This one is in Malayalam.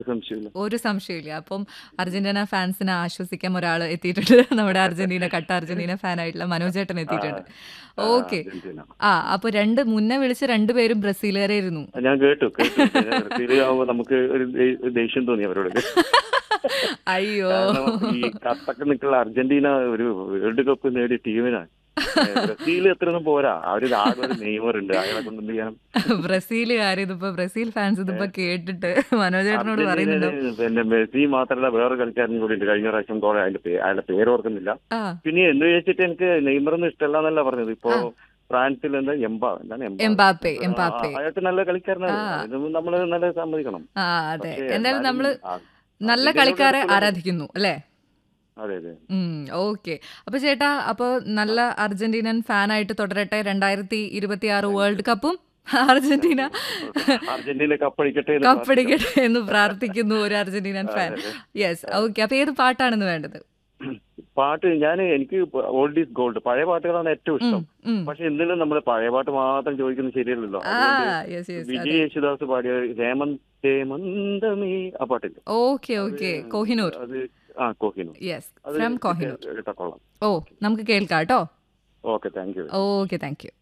സംശയമില്ല ഒരു സംശയമില്ല അപ്പം അർജന്റീന ഫാൻസിനെ ആശ്വസിക്കാൻ ഒരാൾ എത്തിയിട്ടുണ്ട് നമ്മുടെ അർജന്റീന കട്ട അർജന്റീന ഫാൻ ആയിട്ടുള്ള മനോജേട്ടൻ എത്തിയിട്ടുണ്ട് ആ, ഓക്കെ അർജന്റീന. ആ അപ്പൊ രണ്ട് മുന്നേ വിളിച്ച രണ്ടുപേരും ബ്രസീലുകാരായിരുന്നു ഞാൻ കേട്ടു കേട്ടു ബ്രസീലാവുമ്പോ നമുക്ക് ഒരു ദേ- ഒരു ദേഷ്യം തോന്നി അവരോട് അയ്യോ കാരണം ഈ കത്തൊക്കെ നിൽക്കുന്ന അർജന്റീന ഒരു വേൾഡ് കപ്പ് നേടിയ ടീമിനാണ് ബ്രസീൽ എത്രയൊന്നും പോരാ അവര് ആകെ ഒരു നെയ്മർ ഉണ്ട് അയാളെ കൊണ്ട് എന്ത് ചെയ്യാൻ ബ്രസീലുകാർ ഇതിപ്പോ ബ്രസീൽ ഫാൻസ് ഇതിപ്പോ കേട്ടിട്ട് മനോജേട്ടനോട് പറയുന്നുണ്ടോ അർജന്റീനയില് പിന്നെ മെസ്സി മാത്രമല്ല വേറെ കളിക്കാരനും കൂടി ഉണ്ട് കഴിഞ്ഞ പ്രാവശ്യം ഗോൾ അതിന്റെ പേ- അയാളുടെ പേര് ഓർക്കുന്നില്ല ആ പിന്നെ എന്ത് വെച്ചിട്ട് എനിക്ക് നെയ്മറൊന്നും ഇഷ്ടമല്ല എന്നല്ല പറഞ്ഞത് ഇപ്പോ ഫ്രാൻസിൽ എന്താ എംബാ എന്താണ് എംബാ? എംബാപ്പെ എംബാപ്പെ ആ, അയാൾക്ക് നല്ല കളിക്കാരനാണ് ആ. ഇതൊന്നും നമ്മള് നല്ല സമ്മതിക്കണം ആ അതെ പക്ഷേ എന്തായാലും എന്നാലും നമ്മള് ആ, നല്ല അർജന്റീനയോട് കളിക്കാരെ എപ്പോഴും- ആരാധിക്കുന്നു അല്ലേ അതെ അതെ ഓക്കെ അപ്പൊ ചേട്ടാ അപ്പൊ നല്ല അർജന്റീനൻ ഫാനായിട്ട് തുടരട്ടെ രണ്ടായിരത്തി ഇരുപത്തി ആറ് വേൾഡ് കപ്പും അർജന്റീന അർജന്റീന കപ്പടിക്കട്ടെ എന്ന് കപ്പടിക്കട്ടെ എന്ന് പ്രാർത്ഥിക്കുന്നു ഒരു അർജന്റീനൻ ഫാൻ അതെ, യെസ് ഓക്കെ അപ്പൊ ഏത് പാട്ടാണെന്ന് വേണ്ടത് പാട്ട് ഞാൻ എനിക്ക് ഓൾഡ് ഈസ് ഗോൾഡ് പഴയ പാട്ടുകളാണ് ഏറ്റവും ഉം, ഇഷ്ടം ഉം. പക്ഷെ എന്തിനും നമ്മൾ പഴയ പാട്ട് മാത്രം ചോദിക്കുന്നത് ശരിയല്ലല്ലോ ആ അതുകൊണ്ട് യെസ് യെസ് വിജയ് യേശുദാസ് പാടിയ ഹേമന്ത് ഹേമന്തമേ ആ പാട്ടില്ല ഓക്കെ ഓക്കെ കോഹിനൂർ അത് ആ കോഹിനൂർ യെസ് അത് ഫ്രം കോഹിനൂർ കേട്ടാ കൊള്ളാം ഓ നമുക്ക് കേൾക്കാം കേട്ടോ okay thank you okay thank U